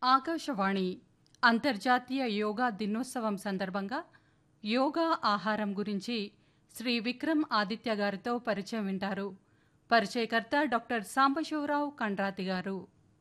ఆకాశవాణి అంతర్జాతీయ యోగా దినోత్సవం సందర్భంగా యోగా ఆహారం గురించి శ్రీ విక్రమ్ ఆదిత్య గారితో పరిచయం వింటారు పరిచయకర్త డాక్టర్ సాంబశివరావు కండ్రాతి గారు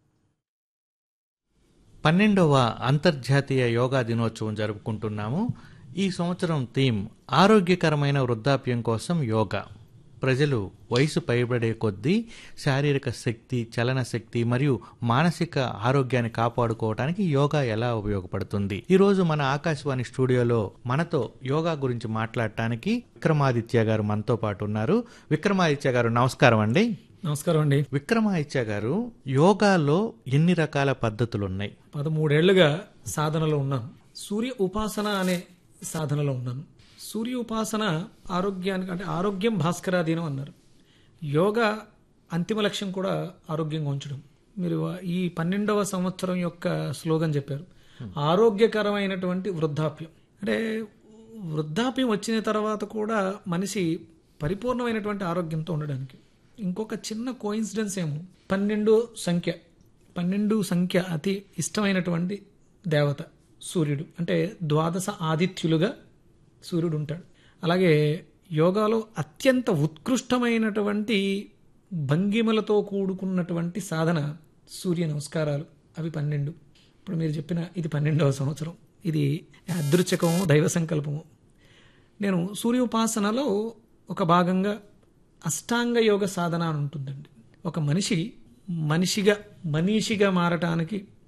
పన్నెండవ అంతర్జాతీయ యోగా దినోత్సవం జరుపుకుంటున్నాము ఈ సంవత్సరం థీమ్ ఆరోగ్యకరమైన వృద్ధాప్యం కోసం యోగా ప్రజలు వయసు పైబడే కొద్దీ శారీరక శక్తి చలన శక్తి మరియు మానసిక ఆరోగ్యాన్ని కాపాడుకోవడానికి యోగా ఎలా ఉపయోగపడుతుంది ఈరోజు మన ఆకాశవాణి స్టూడియోలో మనతో యోగా గురించి మాట్లాడటానికి విక్రమాదిత్య గారు మనతో పాటు ఉన్నారు విక్రమాదిత్య గారు నమస్కారం అండి నమస్కారం అండి విక్రమాదిత్య గారు యోగాలో ఎన్ని రకాల పద్ధతులు ఉన్నాయి పదమూడేళ్లుగా సాధనలో ఉన్నాను సూర్య ఉపాసన అనే సాధనలో ఉన్నాను సూర్య ఉపాసన ఆరోగ్యానికి అంటే ఆరోగ్యం భాస్కరాధీనం అన్నారు యోగా అంతిమ లక్ష్యం కూడా ఆరోగ్యంగా ఉంచడం మీరు ఈ పన్నెండవ సంవత్సరం యొక్క స్లోగన్ చెప్పారు ఆరోగ్యకరమైనటువంటి వృద్ధాప్యం అంటే వృద్ధాప్యం వచ్చిన తర్వాత కూడా మనిషి పరిపూర్ణమైనటువంటి ఆరోగ్యంతో ఉండడానికి ఇంకొక చిన్న కోయిన్సిడెన్స్ ఏమో పన్నెండు సంఖ్య పన్నెండు సంఖ్య అతి ఇష్టమైనటువంటి దేవత సూర్యుడు అంటే ద్వాదశ ఆదిత్యులుగా సూర్యుడు ఉంటాడు అలాగే యోగాలో అత్యంత ఉత్కృష్టమైనటువంటి భంగిమలతో కూడుకున్నటువంటి సాధన సూర్య నమస్కారాలు అవి పన్నెండు ఇప్పుడు మీరు చెప్పిన ఇది పన్నెండవ సంవత్సరం ఇది అదృచకము దైవ సంకల్పము నేను సూర్యోపాసనలో ఒక భాగంగా అష్టాంగ యోగ సాధన అని ఉంటుందండి ఒక మనిషి మనిషిగా మనీషిగా మారటానికి